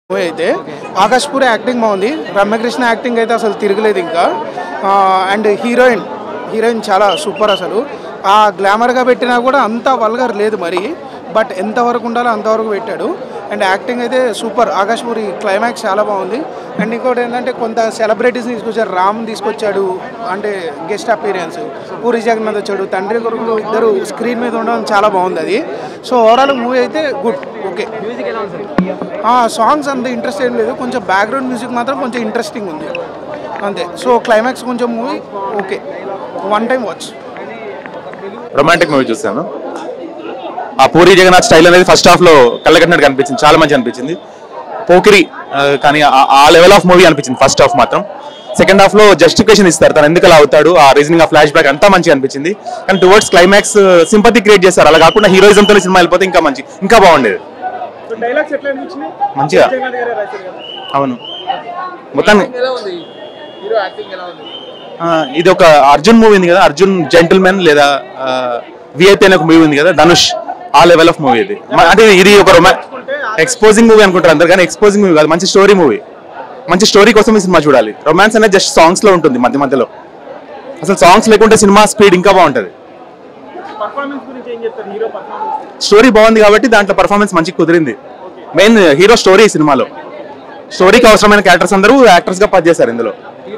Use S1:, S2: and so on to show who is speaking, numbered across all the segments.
S1: Movie అయితే Akash puri acting బాగుంది Ramyakrishna acting అయితే అసలు తిరగలేదు ఇంకా అండ్ హీరోయిన్ హీరోయిన్ చాలా సూపర్ అసలు ఆ గ్లామర్గా పెట్టినా కూడా అంత వల్గర్ లేదు మరి బట్ ఎంతవరకు ఉండాలో అంతవరకు పెట్టాడు అండ్ యాక్టింగ్ అయితే సూపర్ ఆకాష్ పూరి క్లైమాక్స్ చాలా బాగుంది అండ్ ఇంకోటి ఏంటంటే కొంత సెలబ్రిటీస్ తీసుకొచ్చారు రామ్ తీసుకొచ్చాడు అంటే గెస్ట్ అపీరియన్స్ పూరి జగన్నాథ్ వచ్చాడు తండ్రి కొడుకులు ఇద్దరు స్క్రీన్ మీద ఉండడం చాలా బాగుంది అది సో ఓవరాల్ మూవీ అయితే గుడ్ ఓకే సాంగ్స్ అంత ఇంట్రెస్ట్ ఏం లేదు కొంచెం బ్యాక్గ్రౌండ్ మ్యూజిక్ మాత్రం కొంచెం ఇంట్రెస్టింగ్ ఉంది అంతే సో క్లైమాక్స్ కొంచెం movie okay one time watch
S2: romantic movie చూసాను ఆ పూరి జగన్నాథ్ స్టైల్ అనేది ఫస్ట్ హాఫ్ లో కళ్ళకట్టినట్టు కనిపించింది చాలా మంచి అనిపించింది పోకిరి ఆ, కానీ ఆ- ఆ లెవెల్ ఆఫ్ మూవీ అనిపించింది ఫస్ట్ హాఫ్ మాత్రం సెకండ్ హాఫ్ లో జస్టిఫికేషన్ ఇస్తారు తను ఎందుకు అలా అవుతాడు ఆ రీజనింగ్ ఆ ఫ్లాష్ బ్యాక్ అంతా మంచిగా అనిపించింది కానీ టువర్డ్స్ క్లైమాక్స్ సింపతి క్రియేట్ చేస్తారు అలా కాకుండా హీరోయిజం తో సినిమా వెళ్ళిపోతే ఇంకా మంచి ఇంకా బాగుండేది
S1: డైలాగ్స్ ఎట్లా అనిపించినాయి
S2: మంచిగా అవును మొత్తాన్ని ఆ, ఇది ఒక అర్జున్ మూవీ ఉంది కదా అర్జున్ జెంటిల్మెన్ లేదా విఐపి అనే ఒక మూవీ ఉంది కదా ధనుష్ ఆ లెవెల్ ఆఫ్ మూవీ ఇది మ- అంటే ఇది ఒక రొమా ఎక్స్పోజింగ్ మూవీ అనుకుంటారు అందరు కానీ ఎక్స్పోజింగ్ మూవీ కాదు మంచి స్టోరీ మూవీ మంచి స్టోరీ కోసం ఈ సినిమా చూడాలి రొమాన్స్ అనేది జస్ట్ సాంగ్స్ లో ఉంటుంది మధ్య మధ్యలో అసలు సాంగ్స్ లేకుంటే సినిమా స్పీడ్ ఇంకా బాగుంటుంది
S1: పర్ఫార్మెన్స్ గురించి ఏం చెప్తారు హీరో పర్ఫార్మెన్స్
S2: స్టోరీ బాగుంది కాబట్టి దాంట్లో పర్ఫార్మెన్స్ మంచి కుదిరింది మెయిన్ హీరో స్టోరీ ఈ సినిమాలో స్టోరీకి అవసరమైన క్యారెక్టర్స్ అందరూ యాక్టర్స్ గా పనిచేశారు ఇందులో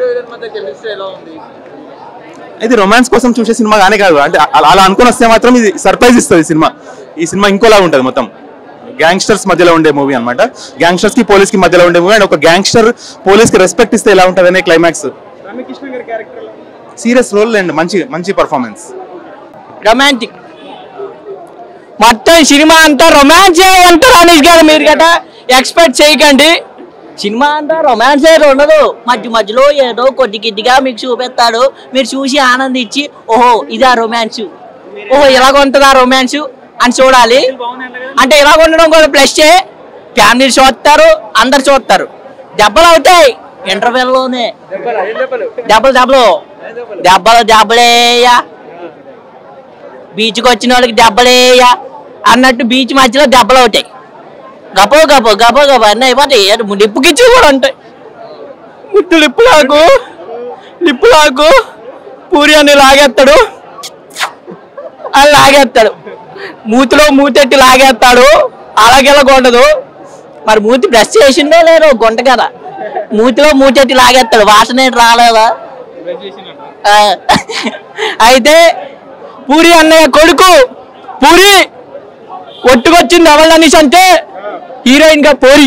S2: ఇది రొమాన్స్ కోసం చూసే సినిమా కానీ కాదు అంటే అలా అలా అనుకుని వస్తే మాత్రం ఇది సర్ప్రైజ్ ఇస్తుంది సినిమా ఈ సినిమా ఇంకోలా ఉంటుంది మొత్తం గ్యాంగ్స్టర్స్ మధ్యలో ఉండే మూవీ అనమాట గ్యాంగ్స్టర్స్ కి పోలీస్ కి మధ్యలో ఉండే మూవీ అండ్ ఒక గ్యాంగ్స్టర్ పోలీస్ కి రెస్పెక్ట్ ఇస్తే ఎలా ఉంటుంది అనే క్లైమాక్స్
S1: రమ్యకృష్ణ గారి క్యారెక్టర్
S2: సీరియస్ రోల్ అండ్ మంచి మంచి పర్ఫార్మెన్స్
S3: రొమాంటిక్ మొత్తం సినిమా అంతా రొమాన్స్ అంటారు అనీష్ గారు మీరు గట ఎక్స్పెక్ట్ చేయకండి సినిమా అంతా రొమాన్స్ అయితే ఉండదు మధ్య మధ్యలో ఏదో కొద్ది గిద్దిగా మీకు చూపిస్తాడు మీరు చూసి ఆనందించి ఓహో ఇదా రొమాన్స్ ఓహో ఇలాగ ఉంటుందా రొమాన్స్ అని చూడాలి అంటే ఇలాగ ఉండడం కూడా ప్లస్ ఫ్యామిలీ చూస్తారు అందరు చూస్తారు దెబ్బలు అవుతాయి ఇంటర్వెల్లోనే దెబ్బలు దెబ్బలు దెబ్బలు దెబ్బలేయా బీచ్కి వచ్చిన వాళ్ళకి దెబ్బలేయ అన్నట్టు బీచ్ మధ్యలో దెబ్బలు అవుతాయి గపో గపో గపో గపో అన్నీ అయిపోతాయి అటు లిప్పు గిచ్చి కూడా ఉంటాయి ముట్టు లిప్పు లాగు లిప్పు లాగు పూరి అని లాగేస్తాడు అని లాగేస్తాడు మూతిలో మూతెట్టి లాగేస్తాడు అలాగెలాగొండదు మరి మూతి బ్రష్ చేసిందో లేదో గుంట కదా మూతిలో మూతెట్టి లాగేస్తాడు వాసన ఏంటి రాలేదా ఆ, అయితే పూరి అన్నయ్య కొడుకు పూరి ఒట్టుకొచ్చింది ఎవరు అనేసి అంటే హీరోయిన్ గా పోరి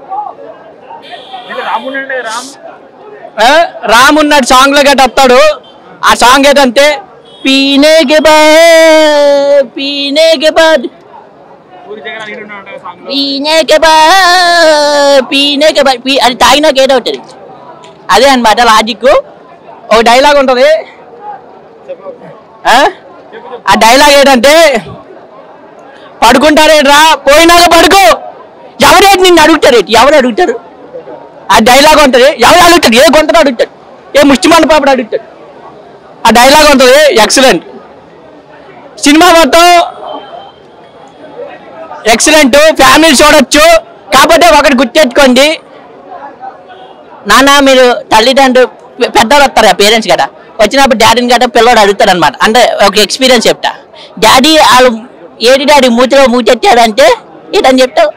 S1: రాముడు రామ్
S3: ఆ, రామ్ ఉన్నాడు సాంగ్ లో గట్ట వస్తాడు ఆ సాంగ్ ఏంటంటే పీనే కే బాద్ పీనే కే బాద్
S1: పూరి జగన్ హీరో ఉంటాడు సాంగ్
S3: పీనే కే బాద్ పీనే కే బాద్ పీ అది తాగినాక ఏదో ఉంటుంది అదే అన్నమాట లాజిక్ ఒక డైలాగ్ ఉంటుంది ఆ? ఆ డైలాగ్ ఏంటంటే పడుకుంటారేట్రా పోయినాక పడుకో ఎవరేటి నిన్ను అడుగుతారేటి ఎవరు అడుగుతారు ఆ డైలాగ్ ఉంటుంది ఎవరు అడుగుతాడు ఏ గొంతను అడుగుతాడు ఏ ముష్టిమన్న పాపడు అడుగుతాడు ఆ డైలాగ్ ఉంటుంది ఎక్సలెంట్ సినిమా మొత్తం ఎక్సలెంట్ ఫ్యామిలీ చూడొచ్చు కాకపోతే ఒకటి గుర్తెట్టుకోండి నాన్న మీరు తల్లిదండ్రులు పె- పెద్దవాళ్ళు వస్తారు కదా పేరెంట్స్ కదా వచ్చినప్పుడు డాడీని గట్రా పిల్లోడు అడుగుతాడు అనమాట అంటే ఒక ఎక్స్పీరియన్స్ చెప్తా డాడీ వాళ్ళు ఏడి డాడీ మూతిలో మూతెట్టాడంటే ఏటని చెప్తావు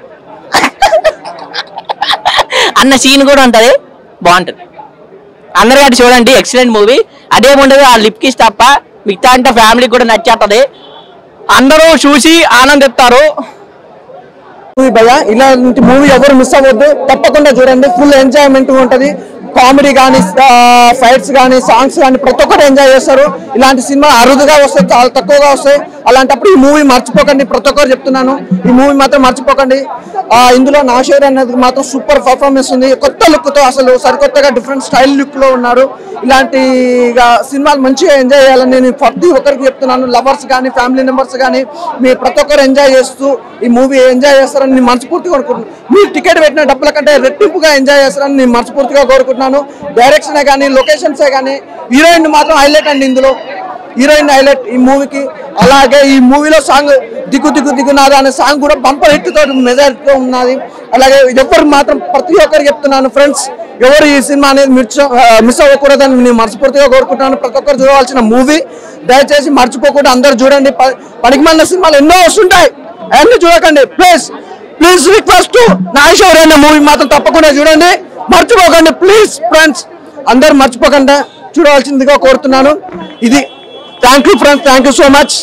S3: అన్న సీన్ కూడా ఉంటుంది బాగుంటుంది అందరు గట్టి చూడండి ఎక్సలెంట్ మూవీ అదేముండదు ఆ లిప్ కిస్ తప్ప మిగతా అంతా ఫ్యామిలీకి కూడా నచ్చేస్తుంది అందరూ చూసి ఆనందిస్తారు
S4: మూవీ భయ ఇలాంటి మూవీ ఎవరు మిస్ అవ్వద్దు తప్పకుండా చూడండి ఫుల్ ఎంజాయ్మెంట్ ఉంటది కామెడీ కానీ ఫైట్స్ కానీ సాంగ్స్ కానీ ప్రతి ఒక్కరు ఎంజాయ్ చేస్తారు ఇలాంటి సినిమా అరుదుగా వస్తాయి చాలా తక్కువగా వస్తాయి అలాంటప్పుడు ఈ మూవీ మర్చిపోకండి ప్రతి ఒక్కరు చెప్తున్నాను ఈ మూవీ మాత్రం మర్చిపోకండి ఆ, ఇందులో నాషేర్ అనేది మాత్రం సూపర్ పర్ఫార్మెన్స్ ఉంది కొత్త లుక్ తో అసలు సరికొత్తగా డిఫరెంట్ స్టైల్ లుక్ లో ఉన్నారు ఇలాంటి ఇక సినిమాలు మంచిగా ఎంజాయ్ చేయాలని నేను ప్రతి ఒక్కరికి చెప్తున్నాను లవర్స్ కానీ ఫ్యామిలీ మెంబర్స్ కానీ మీరు ప్రతి ఒక్కరు ఎంజాయ్ చేస్తూ ఈ మూవీ ఎంజాయ్ చేస్తారని నేను మనస్ఫూర్తిగా కోరుకుంటున్నాను మీరు టికెట్ పెట్టిన డబ్బుల కంటే రెట్టింపుగా ఎంజాయ్ చేస్తారని నేను మనస్ఫూర్తిగా కోరుకుంటున్నాను డైరెక్షన్ కానీ లొకేషన్సే కానీ హీరోయిన్ మాత్రం హైలైట్ అండి ఇందులో హీరోయిన్ హైలైట్ ఈ మూవీకి అలాగే ఈ మూవీలో సాంగ్ దిగు దిగు దిగునాదా అనే సాంగ్ కూడా బంపర్ హిట్ తోటి మెజారిటీతో ఉన్నది అలాగే ఎవరు మాత్రం ప్రతి ఒక్కరు చెప్తున్నాను ఫ్రెండ్స్ ఎవరు ఈ సినిమా అనేది మిర్చ మిస్ అవ్వకూడదని నేను మనస్ఫూర్తిగా కోరుకుంటున్నాను ప్రతి ఒక్కరు చూడవలసిన మూవీ దయచేసి మర్చిపోకుండా అందరు చూడండి ప- పనికిమాలిన సినిమాలు ఎన్నో వస్తుంటాయి అవన్నీ చూడకండి ప్లీజ్ ప్లీజ్ రిక్వెస్ట్ నాగేశ్వరి అనే మూవీ మాత్రం తప్పకుండా చూడండి మర్చిపోకండి ప్లీజ్ ఫ్రెండ్స్ అందరు మర్చిపోకుండా చూడవలసిందిగా కోరుతున్నాను ఇది thank you friends thank you so much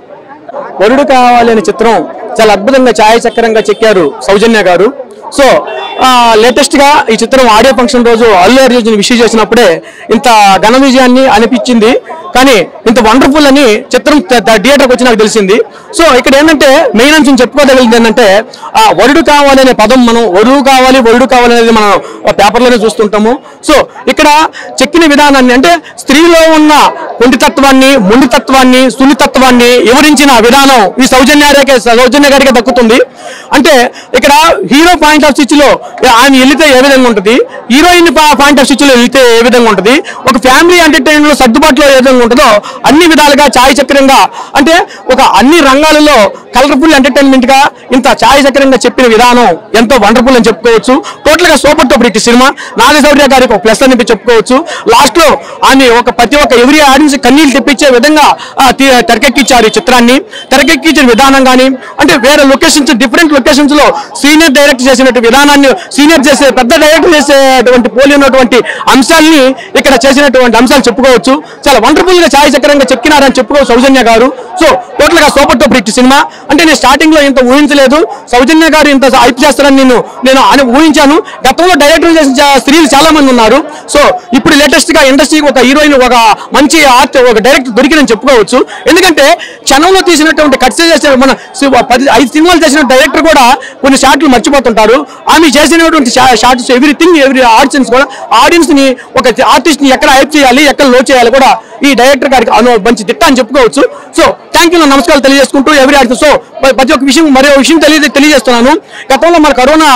S5: Varudu Kavali అనే చిత్రం చాలా అద్భుతంగా ఛాయాచక్రంగా చెక్కారు సౌజన్య గారు సో లేటెస్ట్ గా ఈ చిత్రం ఆడియో ఫంక్షన్ రోజు అల్లు అర్జున్ విషయం చేసినప్పుడే ఇంత ఘన విజయాన్ని అనిపించింది కానీ ఇంత వండర్ఫుల్ అని చిత్రం థియేటర్కి వచ్చి నాకు తెలిసింది సో ఇక్కడ ఏంటంటే మెయిన్ అంశం చెప్పుకోదగినది ఏంటంటే ఆ వరుడు కావాలి అనే పదం మనం వరుడు కావాలి వరుడు కావాలి అనేది మనం పేపర్లోనే చూస్తుంటాము సో ఇక్కడ చెక్కిన విధానాన్ని అంటే స్త్రీలో ఉన్న కొండితత్వాన్ని మొండితత్వాన్ని సున్నితత్వాన్ని వివరించిన విధానం ఈ సౌజన్య గారికి సౌజన్య గారికి దక్కుతుంది అంటే ఇక్కడ హీరో పాయింట్ ఆఫ్ స్టిచ్ లో ఆమె వెళితే ఏ విధంగా ఉంటుంది హీరోయిన్ పాయింట్ ఆఫ్ స్టిచ్ లో వెళితే ఏ విధంగా ఉంటుంది ఒక ఫ్యామిలీ ఎంటర్టైన్మెంట్ లో సర్దుబాటులో ఏ విధంగా ఉంటుందో అన్ని విధాలుగా ఛాయచక్రంగా అంటే ఒక అన్ని రంగాలలో కలర్ఫుల్ ఎంటర్టైన్మెంట్ గా ఇంత ఛాయచక్రంగా చెప్పిన విధానం ఎంతో వండర్ఫుల్ అని చెప్పుకోవచ్చు టోటల్ గా సూపర్ టూపర్ హిట్ సినిమా నాగశౌర్య గారికి ఒక ప్లస్ అని చెప్పుకోవచ్చు లాస్ట్ లో ఆమె ఒక ప్రతి ఒక్క ఎవరి ఆడియన్స్ కన్నీళ్ళు తెప్పించే విధంగా ఆ, తీ- తెరకెక్కించారు ఈ చిత్రాన్ని తెరకెక్కించిన విధానం కానీ అంటే వేరే లొకేషన్స్ డిఫరెంట్ లొకేషన్స్ లో సీనియర్ డైరెక్ట్ చేసినట్టు విధానాన్ని సీనియర్ చేసే పెద్ద డైరెక్టర్ చేసేటువంటి పోలి ఉన్నటువంటి అంశాలని ఇక్కడ చేసినటువంటి అంశాలు చెప్పుకోవచ్చు చాలా వండర్ఫుల్ గా ఛాయ చక్రంగా చెక్కినారని చెప్పుకోవచ్చు సౌజన్య గారు సో టోటల్ గా సూపర్ టూపర్ హిట్ సినిమా అంటే నేను స్టార్టింగ్ లో ఇంత ఊహించలేదు సౌజన్య గారు ఇంత హైప్ చేస్తారని నేను నేను అని ఊహించాను గతంలో డైరెక్టర్ చేసిన చా- స్త్రీలు చాలా మంది ఉన్నారు సో ఇప్పుడు లేటెస్ట్ గా ఇండస్ట్రీకి ఒక హీరోయిన్ ఒక మంచి ఆర్ట్ ఒక డైరెక్టర్ దొరికినని చెప్పుకోవచ్చు ఎందుకంటే క్షణంలో తీసినటువంటి కట్ చేసిన మన సి- పది ఐదు సినిమాలు చేసిన డైరెక్టర్ కూడా కొన్ని షాట్లు మర్చిపోతుంటారు ఆమె చేసినటువంటి షార్ట్స్ ఎవ్రీథింగ్ ఎవ్రీ ఆడియన్స్ కూడా ఆడియన్స్ ని ఒక ఆర్టిస్ట్ ని ఎక్కడ హైప్ చేయాలి ఎక్కడ లో చేయాలి కూడా ఈ డైరెక్టర్ గారికి అను మంచి దిట్ట అని చెప్పుకోవచ్చు సో థ్యాంక్ యూ నమస్కారాలు తెలియజేసుకుంటూ ఎవరి ఆడితో సో ప్రతి ఒక్క విషయం మరో విషయం తెలియ తెలియజేస్తున్నాను గతంలో మన కరోనా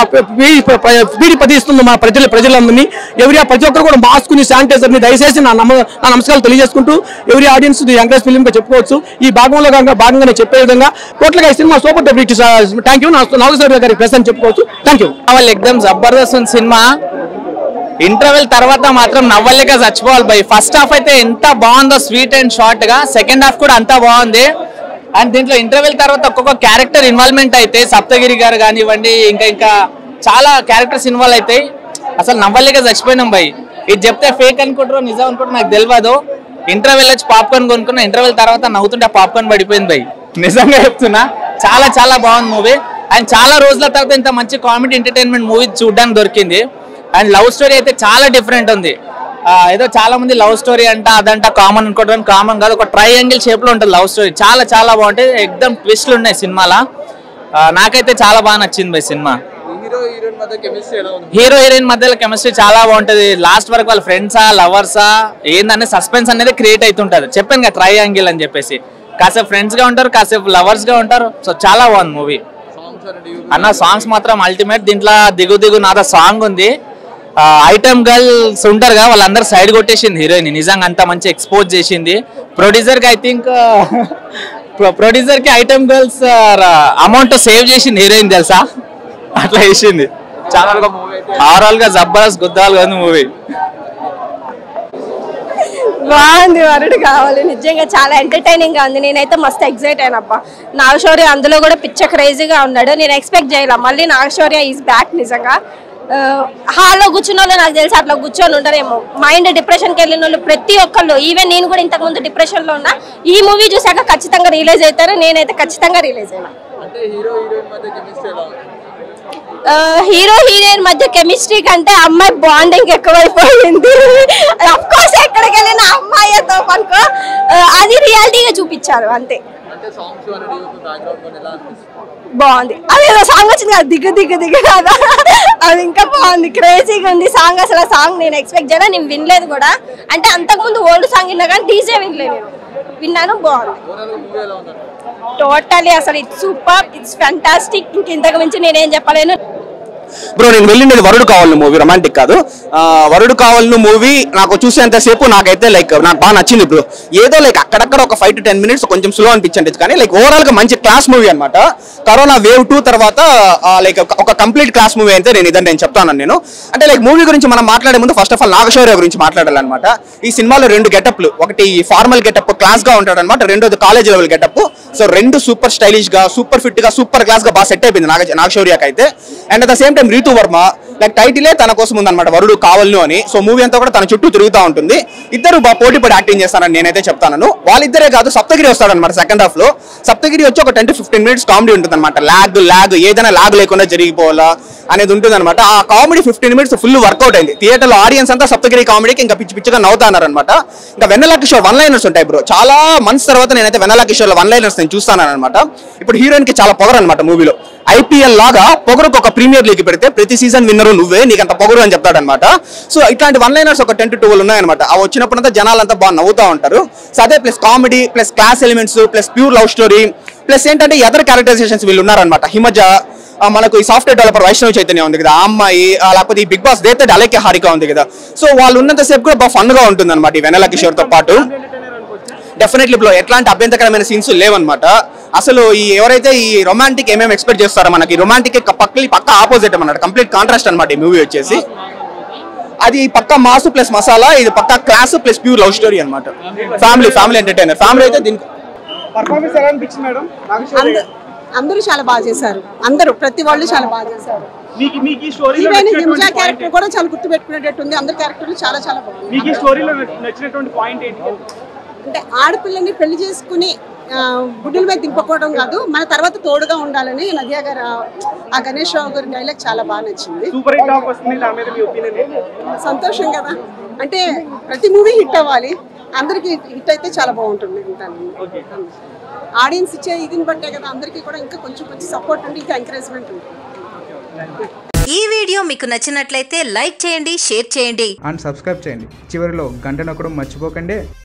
S5: పీడి పదిస్తుంది మన ప్రజల ప్రజలందరినీ ఎవరి ప్రతి ఒక్కరు కూడా మాస్క్ ని శానిటైజర్ ని దయచేసి నా నమ్మ నా నమస్కారాలు తెలియజేసుకుంటూ ఎవరి ఆడియన్స్ ఎంకరేజ్ ఫిల్మ్ గా చెప్పుకోవచ్చు ఈ భాగంలో కనుక భాగంగానే చెప్పే విధంగా టోటల్ గా ఈ సినిమా సూపర్ డెబ్యూటీ థ్యాంక్ యూ నాగేశ్వర గారికి ప్రెస్ అని చెప్పుకోవచ్చు థ్యాంక్ యూ
S6: వాళ్ళు ఎక్దమ్ జబర్దస్త్ ఉంది సినిమా ఇంటర్వెల్ తర్వాత మాత్రం నవ్వలేక చచ్చిపోవాలి బై ఫస్ట్ హాఫ్ అయితే ఎంత బాగుందో స్వీట్ అండ్ షార్ట్ గా సెకండ్ హాఫ్ కూడా అంతా బాగుంది అండ్ దీంట్లో ఇంటర్వెల్ తర్వాత ఒక్కొక్క క్యారెక్టర్ ఇన్వాల్వ్మెంట్ అయితే సప్తగిరి గారు కానివ్వండి ఇంకా ఇంకా చాలా క్యారెక్టర్స్ ఇన్వాల్వ్ అవుతాయి అసలు నవ్వలేక చచ్చిపోయినాం బై ఇది చెప్తే ఫేక్ అనుకుంటారో నిజం అనుకుంటారో నాకు తెలియదు ఇంటర్వెల్ వచ్చి పాప్కార్న్ కొనుక్కున్నా ఇంటర్వెల్ తర్వాత నవ్వుతుంటే పాప్కార్న్ పడిపోయింది బై నిజంగా చెప్తున్నా చాలా చాలా బాగుంది మూవీ అండ్ చాలా రోజుల తర్వాత ఇంత మంచి కామెడీ ఎంటర్టైన్మెంట్ మూవీ చూడడానికి దొరికింది అండ్ లవ్ స్టోరీ అయితే చాలా డిఫరెంట్ ఉంది ఆ, ఏదో చాలా మంది లవ్ స్టోరీ అంట అదంట కామన్ అనుకోవడం కామన్ కాదు ఒక ట్రయాంగిల్ షేప్ లో ఉంటుంది లవ్ స్టోరీ చాలా చాలా బాగుంటాయి ఎక్దమ్ ట్విస్ట్లు ఉన్నాయి సినిమాలో ఆ, నాకైతే చాలా బాగా నచ్చింది బై సినిమా హీరో హీరోయిన్ మధ్యలో కెమిస్ట్రీ చాలా బాగుంటది లాస్ట్ వరకు వాళ్ళ ఫ్రెండ్సా లవర్సా ఏందనే సస్పెన్స్ అనేది క్రియేట్ అవుతుంటది చెప్పాను కదా ట్రయాంగిల్ అని చెప్పేసి కాసేపు ఫ్రెండ్స్ గా ఉంటారు కాసేపు లవర్స్ గా ఉంటారు సో చాలా బాగుంది మూవీ అన్న సాంగ్స్ మాత్రం అల్టిమేట్ దీంట్లో దిగు దిగు నాద సాంగ్ ఉంది ఐటమ్ గర్ల్స్ ఉంటారు కదా వాళ్ళందరూ సైడ్ కొట్టేసింది హీరోయిన్ నిజంగా అంత మంచి ఎక్స్పోజ్ చేసింది ప్రొడ్యూసర్ కి ఐ థింక్ ప్రొడ్యూసర్ కి ఐటమ్ గర్ల్స్ అమౌంట్ సేవ్ చేసింది హీరోయిన్ తెలుసా అట్లా చేసింది చాలా ఓవరాల్ గా జబర్దస్త్ గుద్దాలు కానీ మూవీ
S7: బాగుంది వరుడు కావాలి నిజంగా చాలా ఎంటర్టైనింగ్ గా ఉంది నేనైతే మస్తు ఎక్సైట్ అయినబ్బా నాగశౌర్య అందులో కూడా పిచ్చ క్రేజీగా ఉన్నాడు నేను ఎక్స్పెక్ట్ చేయలే మళ్ళీ నాగశౌర్య ఈజ్ బ్యాక్ నిజంగా హాల్లో కూర్చున్న వాళ్ళు నాకు తెలిసి అట్లా కూర్చొని ఉంటారేమో మైండ్ డిప్రెషన్కి వెళ్ళిన వాళ్ళు ప్రతి ఒక్కళ్ళు ఈవెన్ నేను కూడా ఇంతకుముందు డిప్రెషన్లో ఉన్నా ఈ మూవీ చూసాక ఖచ్చితంగా రియలైజ్ అవుతారు నేనైతే ఖచ్చితంగా రియలైజ్ అయినా హీరో హీరోయిన్ మధ్య కెమిస్ట్రీ కంటే అమ్మాయి బాండింగ్ ఎక్కువైపోయింది అఫ్ కోర్స్ ఎక్కడికి వెళ్ళిన అమ్మాయితో పనుకో ఆ, అది రియాలిటీగా చూపించారు అంతే బాగుంది అది ఏదో సాంగ్ వచ్చింది కదా దిగ్గు దిగ్గు దిగ్గు కదా అది ఇంకా బాగుంది క్రేజీగా ఉంది సాంగ్ అసలు ఆ సాంగ్ నేను ఎక్స్పెక్ట్ చేయను నేను వినలేదు కూడా అంటే అంతకుముందు ఓల్డ్ సాంగ్ విన్నా కానీ డీజే వినలేదు నేను విన్నాను బాగుంది టోటలీ అసలు ఇట్స్ సూపర్ ఇట్స్ ఫ్యాంటాస్టిక్ ఇంక ఇంతకు మించి నేనేం చెప్పలేను
S8: బ్రో నేను వెళ్ళిండేది వరుడు కావాలని మూవీ రొమాంటిక్ కాదు ఆ, వరుడు కావాలని మూవీ నాకు చూసేంతసేపు నాకైతే లైక్ నాకు బాగా నచ్చింది బ్రో ఏదో లైక్ అక్కడక్కడ ఒక ఫైవ్ టు టెన్ మినిట్స్ కొంచెం స్లో అనిపించండి కానీ లైక్ ఓవరాల్ గా మంచి క్లాస్ మూవీ అనమాట కరోనా వేవ్ టూ తర్వాత లైక్ ఒక కంప్లీట్ క్లాస్ మూవీ అయితే నేను ఇదండి నేను చెప్తాను నేను అంటే లైక్ మూవీ గురించి మనం మాట్లాడే ముందు ఫస్ట్ ఆఫ్ ఆల్ నాగశౌర్య గురించి మాట్లాడాలన్నమాట ఈ సినిమాలో రెండు గెటప్లు ఒకటి ఫార్మల్ గెటప్ క్లాస్ గా ఉంటాడు అనమాట రెండోది కాలేజ్ లెవెల్ గెటప్ సో రెండు సూపర్ స్టైలిష్ గా సూపర్ ఫిట్ గా సూపర్ క్లాస్ గా బాగా సెట్ అయిపోయింది నాగ నాగశౌర్యకి అయితే and at the same time Ritu Varma like టైటిలే తన కోసం ఉందన్నమాట వరుడు కావాలను అని సో మూవీ అంతా కూడా తన చుట్టూ తిరుగుతూ ఉంటుంది ఇద్దరు బాగా పోటీ పడి యాక్టింగ్ చేస్తారని నేనైతే చెప్తాను వాళ్ళిద్దరే కాదు సప్తగిరి వస్తాడనమాట సెకండ్ హాఫ్ లో సప్తగిరి వచ్చి ఒక ten to fifteen minutes comedy ఉంటుంది అనమాట లాగ్ లాగ్ ఏదైనా లాగ్ లేకుండా జరిగిపోవాలా అనేది ఉంటుంది అనమాట ఆ comedy fifteen minutes full work out అయింది థియేటర్ లో ఆడియన్స్ అంతా సప్తగిరి కామెడీకి ఇంకా పిచ్చి పిచ్చిగా నవ్వుతున్నారు అనమాట ఇంకా వెన్నెల కిషోర్ వన్ లైనర్స్ ఉంటాయి బ్రో చాలా మంత్స్ తర్వాత నేనైతే వెన్నెల కిషోర్ వన్ లైనర్స్ నేను చూస్తాను అనమాట ఇప్పుడు హీరోయిన్ కి చాలా పొగరు అనమాట మూవీలో ఐపీఎల్ లాగా పొగరుకు ఒక ప్రీమియర్ లీగ్ పెడితే ప్రతి సీజన్ విన్నరు నువ్వే నీకు అంత పొగరు అని చెప్తాడనమాట సో ఇట్లాంటి వన్ లైనర్స్ ఒక టెన్ టు ట్వెల్వ్ ఉన్నాయన్నమాట అవి వచ్చినప్పుడంతా జనాలంతా బాగా నవ్వుతూ ఉంటారు సో అదే plus comedy plus class elements plus pure love story plus ఏంటంటే ఎదర్ క్యారెక్టరైజేషన్స్ వీళ్ళు ఉన్నారనమాట హిమజ ఆ, మనకు ఈ సాఫ్ట్వేర్ డెవలపర్ వైష్ణవ్ చైతన్య ఉంది కదా ఆ అమ్మాయి ఆ, లేకపోతే ఈ బిగ్ బాస్ దేతే అలేకే హారిక ఉంది కదా సో వాళ్ళు ఉన్నంత సేపు కూడా బాగా ఫన్ గా ఉంటుంది అనమాట ఈ వెనెల కిషోర్ తో పాటు డెఫినెట్లీ బ్లో ఎట్లాంటి అభ్యంతరకరమైన సీన్స్ లేవన్నమాట అసలు ఈ ఎవరైతే ఈ రొమాంటిక్ ఏమేమి ఎక్స్పెక్ట్ చేస్తారో మనకి రొమాంటిక్ పక్కలి పక్క ఆపోజిట్ అన్నమాట కంప్లీట్ కాంట్రాస్ట్ అనమాట ఈ మూవీ వచ్చేసి అది పక్క మాసు ప్లస్ మసాలా ఇది పక్క class plus pure love story అనమాట ఫ్యామిలీ ఫ్యామిలీ ఎంటర్టైనర్ ఫ్యామిలీ అయితే దీనికి
S1: పర్ఫార్మెన్స్ ఎలా అనిపించింది మేడం
S9: అంద- అందరూ చాలా బాగా చేశారు అందరూ ప్రతి వాళ్ళు చాలా బాగా చేశారు
S1: మీకు మీకు ఈ స్టోరీలో
S9: ఈవెన్ హింసా
S1: నచ్చినటువంటి
S9: క్యారెక్టర్ కూడా చాలా గుర్తు పెట్టుకునేటట్టు ఉంది అందరి క్యారెక్టర్లు చాలా చాలా బాగుంది
S1: మీకు ఈ స్టోరీలో నచ్చినటువంటి పాయింట్ ఏంటి
S9: అంటే ఆడపిల్లని పెళ్లి చేసుకుని ఆ, గుడ్డల మీద దింపకపోవడం కాదు మన తర్వాత తోడుగా ఉండాలని నదియా గారు ఆ- ఆ గణేష్ రావు గారి డైలాగ్ చాలా బాగా నచ్చింది
S1: సూపర్ హిట్ టాక్ వస్తుంది దాని మీద మీ ఒపీనియన్
S9: సంతోషం కదా అంటే ప్రతి మూవీ హిట్ అవ్వాలి అందరికి హిట్ అయితే చాలా బాగుంటుంది ఉంటాను ఆడియన్స్ ఇచ్చే ఇదిని బట్టే కదా అందరికీ కూడా ఇంకా కొంచెం కొంచెం సపోర్ట్ ఉండి ఇంకా ఎంకరేజ్మెంట్ ఉంటుంది
S10: ఈ వీడియో మీకు నచ్చినట్లయితే లైక్ చేయండి షేర్ చేయండి
S11: అండ్ సబ్స్క్రైబ్ చేయండి చివరిలో గంట నొక్కడం మర్చిపోకండి